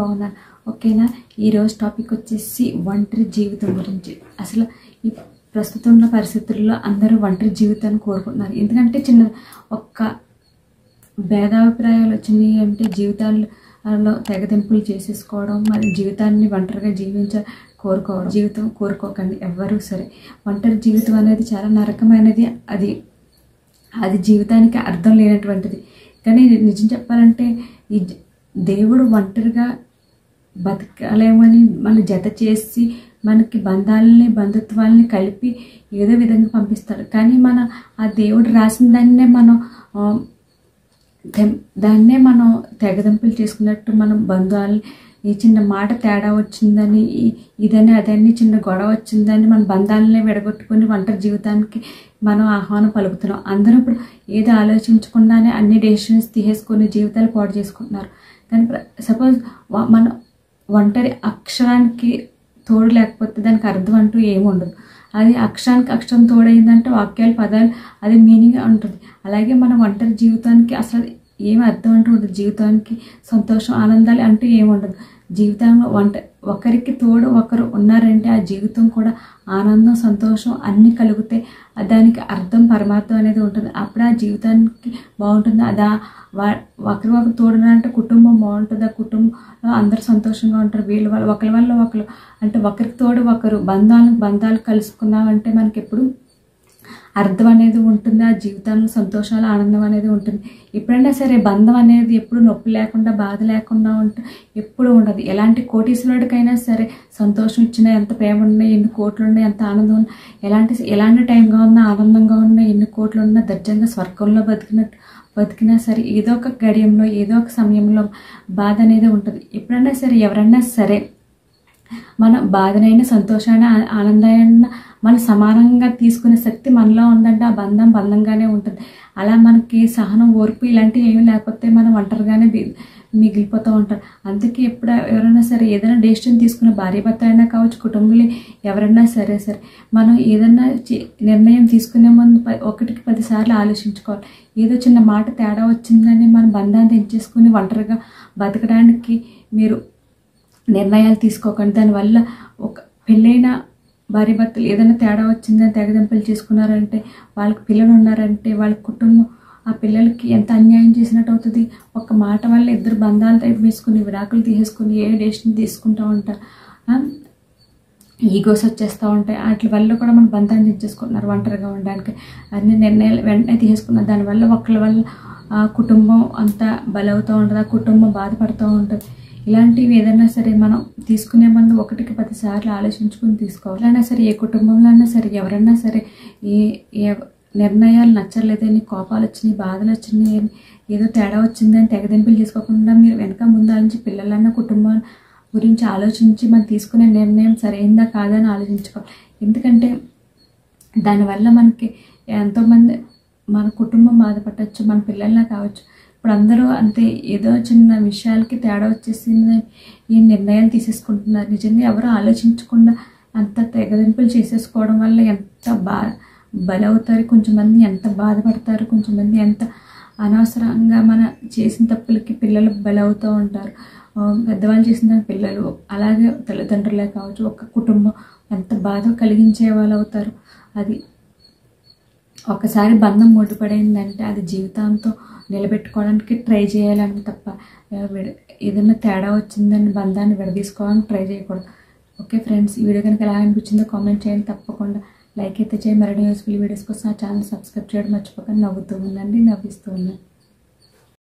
బాగున్నాను ఓకేనా ఈరోజు టాపిక్ వచ్చేసి ఒంటరి జీవితం గురించి అసలు ఈ ప్రస్తుతం ఉన్న పరిస్థితుల్లో అందరూ ఒంటరి జీవితాన్ని కోరుకుంటున్నారు ఎందుకంటే చిన్న ఒక్క భేదాభిప్రాయాలు వచ్చినాయి అంటే జీవితాల్లో తెగతింపులు చేసేసుకోవడం మరి జీవితాన్ని ఒంటరిగా జీవించ కోరుకోవడం జీవితం కోరుకోకండి ఎవ్వరూ సరే ఒంటరి జీవితం అనేది చాలా నరకమైనది అది అది జీవితానికి అర్థం లేనటువంటిది కానీ నిజం చెప్పాలంటే ఈ జ- దేవుడు ఒంటరిగా బతకలేమని మన జత చేసి మనకి బంధాలని బంధుత్వాలని కలిపి ఏదో విధంగా పంపిస్తాడు కానీ మన ఆ దేవుడు రాసిన దాన్నే మనం ఆ, తెం- దాన్నే మనం తెగదంపులు చేసుకున్నట్టు మనం బంధువులు ఈ చిన్న మాట తేడా వచ్చిందని ఈ- ఇదని అదని చిన్న గొడవ వచ్చిందని మన బంధాలనే విడగొట్టుకొని ఒంటరి జీవితానికి మనం ఆహ్వానం పలుకుతున్నాం అందరూ ఇప్పుడు ఏది ఆలోచించకుండానే అన్ని డెసిషన్స్ తీసేసుకొని జీవితాలు పాడు చేసుకుంటున్నారు కానీ సపోజ్ మన ఒంటరి అక్షరానికి తోడు లేకపోతే దానికి అర్థం అంటూ ఏమి ఉండదు అది అక్షరానికి అక్షరం తోడైందంటే వాక్యాలు పదాలు అది మీనింగ్ ఉంటుంది అలాగే మన ఒంటరి జీవితానికి అసలు ఏమి అర్థం అంటూ ఉండదు జీవితానికి సంతోషం ఆనందాలు అంటూ ఏమి ఉండదు జీవితంలో వంట ఒకరికి తోడు ఒకరు ఉన్నారంటే ఆ జీవితం కూడా ఆనందం సంతోషం అన్నీ కలిగితే ఆ దానికి అర్థం పరమార్థం అనేది ఉంటుంది అప్పుడు ఆ జీవితానికి బాగుంటుంది అదా వా ఒకరి ఒకరు తోడునంటే కుటుంబం బాగుంటుంది ఆ కుటుంబంలో అందరూ సంతోషంగా ఉంటారు వీళ్ళ వల్ల ఒకరి వల్ల ఒకరు అంటే ఒకరికి తోడు ఒకరు బంధాలను బంధాలు కలుసుకున్నామంటే మనకి ఎప్పుడు అర్థం అనేది ఉంటుంది ఆ జీవితంలో సంతోషాలు ఆనందం అనేది ఉంటుంది ఎప్పుడైనా సరే బంధం అనేది ఎప్పుడు నొప్పి లేకుండా బాధ లేకుండా ఉంటుంది ఎప్పుడు ఉండదు ఎలాంటి కోటీశ్వరుడికైనా సరే సంతోషం ఇచ్చినా ఎంత ప్రేమ ఉన్నా ఎన్ని కోట్లు ఉన్నా ఎంత ఆనందం ఉన్నా ఎలాంటి ఎలాంటి టైంగా ఉన్నా ఆనందంగా ఉన్నా ఎన్ని కోట్లు ఉన్నా దర్జంగా స్వర్గంలో బతికినట్టు బతికినా సరే ఏదో ఒక గడియంలో ఏదో ఒక సమయంలో బాధ అనేది ఉంటుంది ఎప్పుడైనా సరే ఎవరైనా సరే మన బాధనైనా సంతోషాన్ని ఆ- ఆనందాన్ని మన సమానంగా తీసుకునే శక్తి మనలో ఉందంటే ఆ బంధం బంధంగానే ఉంటుంది అలా మనకి సహనం ఓర్పు ఇలాంటివి ఏమీ లేకపోతే మనం ఒంటరిగానే బి- మిగిలిపోతూ ఉంటారు అందుకే ఎప్పుడు ఎవరైనా సరే ఏదైనా డెసిషన్ తీసుకున్న భార్య భర్త అయినా కావచ్చు కుటుంబంలో ఎవరైనా సరే సరే మనం ఏదైనా చి- నిర్ణయం తీసుకునే ముందు ప- ఒకటికి పదిసార్లు ఆలోచించుకోవాలి ఏదో చిన్న మాట తేడా వచ్చిందని మన బంధాన్ని తెంచేసుకుని ఒంటరిగా బతకడానికి మీరు నిర్ణయాలు తీసుకోకండి దానివల్ల ఒక పెళ్ళైన భార్య భర్తలు ఏదైనా తేడా వచ్చిందని తెగదెంపులు చేసుకున్నారంటే వాళ్ళకి పిల్లలు ఉన్నారంటే వాళ్ళ కుటుంబం ఆ పిల్లలకి ఎంత అన్యాయం చేసినట్టు అవుతుంది ఒక మాట వల్ల ఇద్దరు బంధాలు టైప్ వేసుకుని విడాకులు తీసేసుకుని ఏ డెసిషన్ తీసుకుంటూ ఉంటారు ఆ? ఈగోస్ వచ్చేస్తూ ఉంటాయి వాటి వల్ల కూడా మన బంధాన్ని తెచ్చేసుకుంటున్నారు ఒంటరిగా ఉండడానికి అన్ని నిర్ణయాలు వెంటనే తీసుకున్నారు దానివల్ల ఒకళ్ళ వల్ల ఆ కుటుంబం అంతా బలవుతూ ఉంటుంది ఆ కుటుంబం బాధపడుతూ ఉంటుంది ఇలాంటివి ఏదైనా సరే మనం తీసుకునే ముందు ఒకటికి పదిసార్లు ఆలోచించుకుని తీసుకోవాలి అయినా సరే ఏ కుటుంబంలో అయినా సరే ఎవరైనా సరే ఏ ఏ నిర్ణయాలు నచ్చలేదని కోపాలు వచ్చినాయి బాధలు వచ్చినాయి అని ఏదో తేడా వచ్చిందని తెగదింపులు చేసుకోకుండా మీరు వెనక ముందు నుంచి పిల్లలన్న కుటుంబం గురించి ఆలోచించి మనం తీసుకునే నిర్ణయం సరైందా కాదని ఆలోచించుకోవాలి ఎందుకంటే దానివల్ల మనకి ఎంతోమంది మన కుటుంబం బాధపడవచ్చు మన పిల్లల్లా కావచ్చు ఇప్పుడు అందరూ అంతే ఏదో చిన్న విషయాలకి తేడా వచ్చేసింది ఈ నిర్ణయాలు తీసేసుకుంటున్నారు నిజంగా ఎవరు ఆలోచించకుండా అంత తెగదింపులు చేసేసుకోవడం వల్ల ఎంత బా బలవుతారు కొంచెం మంది ఎంత బాధపడతారు కొంచెం మంది ఎంత అనవసరంగా మన చేసిన తప్పులకి పిల్లలు బలవుతూ ఉంటారు ఆ, పెద్దవాళ్ళు చేసిన దానికి పిల్లలు అలాగే తల్లిదండ్రులే కావచ్చు ఒక కుటుంబం ఎంత బాధ కలిగించే వాళ్ళు అవుతారు అది ఒకసారి బంధం ముడిపడిందంటే అది జీవితాంతం నిలబెట్టుకోవడానికి ట్రై చేయాలని తప్ప ఆ, విడ- ఏదైనా తేడా వచ్చిందని బంధాన్ని విడదీసుకోవడానికి ట్రై చేయకూడదు ఓకే ఫ్రెండ్స్ ఈ వీడియో కనుక ఎలా అనిపించిందో కామెంట్ చేయండి తప్పకుండా లైక్ అయితే చేయండి మరిన్ని యూస్ఫుల్ వీడియోస్ కోసం ఆ ఛానల్ సబ్స్క్రైబ్ చేయడం మర్చిపోకండి నవ్వుతూ ఉండండి నవ్విస్తూ ఉండండి